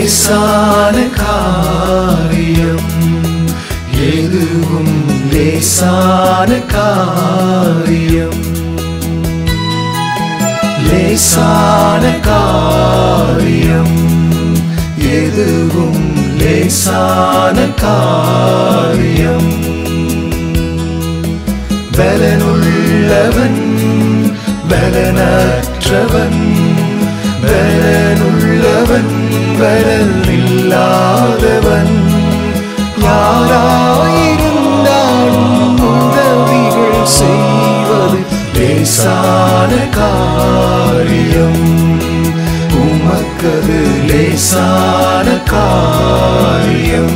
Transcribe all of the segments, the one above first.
லேசான காரியம் எதுவும் லேசான காரியம் லேசான காரியம் எதுவும் லேசான காரியம் பலனுள்ளவன் பலனற்றவன் பலனுள்ளவன் பலன் இல்லாதவன் யாராயிருந்தாலும் உதவிகள் செய்வது லேசான காரியம் உமக்கது லேசான காரியம்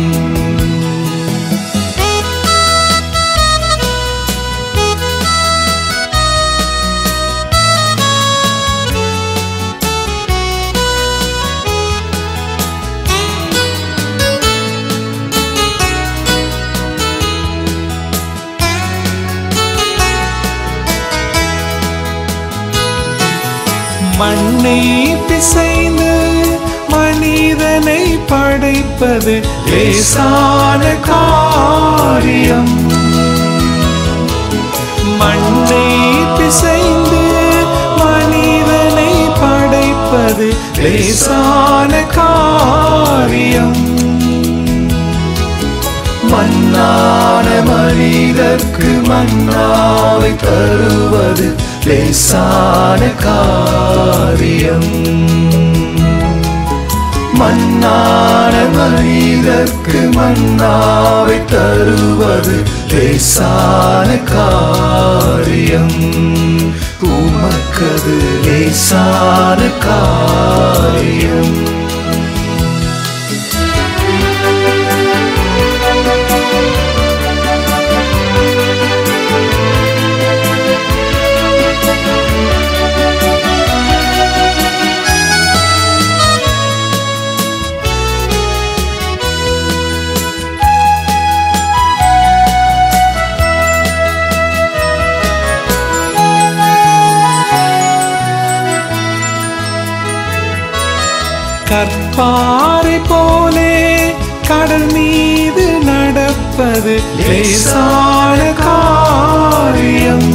மண்ணை பிசைந்து மனிதனை படைப்பது லேசான காரியம் மண்ணை பிசைந்து மனிதனை படைப்பது லேசான காரியம் மன்னான மனிதர்க்கு மன்னாவை தருவது லேசான காரியம் மன்னான மனிதர்க்கு மன்னாவை தருவது லேசான காரியம் உமக்கது லேசான காரியம் கற்பாறை போலே கடல் மீது நடப்பது லேசான காரியம்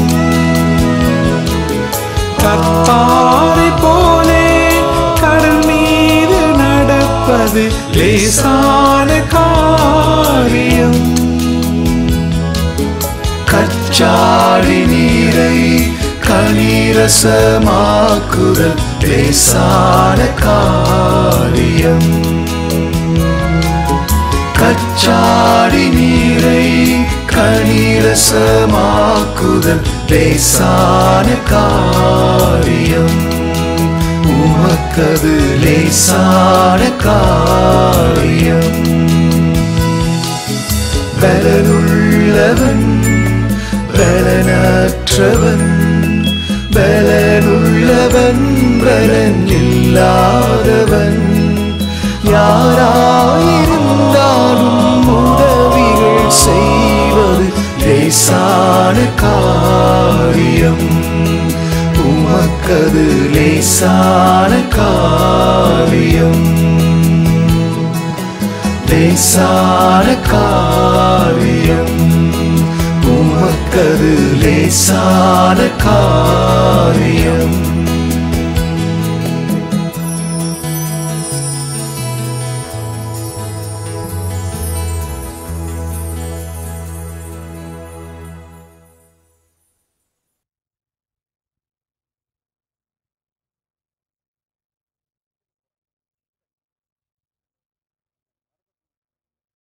கற்பாறை போலே கடல் மீது நடப்பது லேசான காரியம் கச்சாடி நீரை கனிரசமாக்குதல் லேசான காரியம் கச்சாடி நீரை கனிரசமாக்குதல் லேசான காரியம் உமக்கது லேசான காரியம் பலனுள்ளவன் பலனற்றவன் பலனுள்ளவன் பலன் இல்லாதவன் யாராயிருந்தாலும் உதவிகள் செய்வது லேசான காரியம் உமக்கது லேசான காரியம் லேசான காரியம் உமக்கது லேசான காரியம்